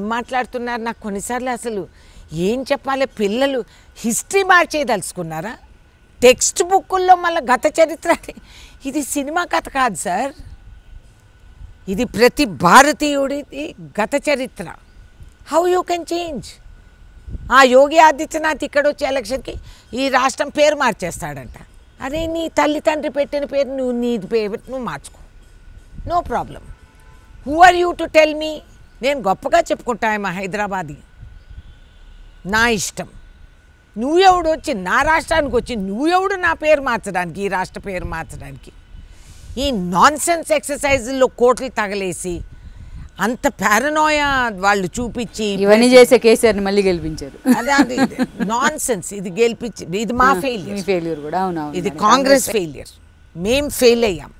మాట్లాడుతున్నారు నాకు కొన్నిసార్లు అసలు ఏం చెప్పాలి పిల్లలు హిస్టరీ మార్చేయదలుచుకున్నారా టెక్స్ట్ బుక్కుల్లో మళ్ళీ గత చరిత్ర అని. ఇది సినిమా కథ కాదు సార్ ఇది ప్రతి భారతీయుడిది గత చరిత్ర హౌ యూ కెన్ చేంజ్ ఆ యోగి ఆదిత్యనాథ్ ఇక్కడ వచ్చే ఎలక్షన్కి ఈ రాష్ట్రం పేరు మార్చేస్తాడంట అరే నీ తల్లి తండ్రి పెట్టిన పేరు నువ్వు నీ పేరు నువ్వు మార్చుకో no problem who are you to tell me నేను గొప్పగా చెప్పుకుంటా మా హైదరాబాదీ నా ఇష్టం నువ్వెవడు వచ్చి నా రాష్ట్రానికి వచ్చి నువ్వెవడు నా పేరు మార్చడానికి ఈ రాష్ట్ర పేరు మార్చడానికి ఈ నాన్ సెన్స్ ఎక్సర్సైజుల్లో కోట్లు తగలేసి అంత పారనోయ వాళ్ళు చూపించి ఇవన్నీ చేసే కేసీఆర్ని మళ్ళీ గెలిపించారు అదే అది నాన్ సెన్స్ ఇది గెలిపించి ఇది మా మీ ఫెయిలియర్ ఫెయిల్యూర్ కూడా అవునవును ఇది మరి. కాంగ్రెస్ ఫెయిలియర్ మేం ఫెయిల్ అయ్యాం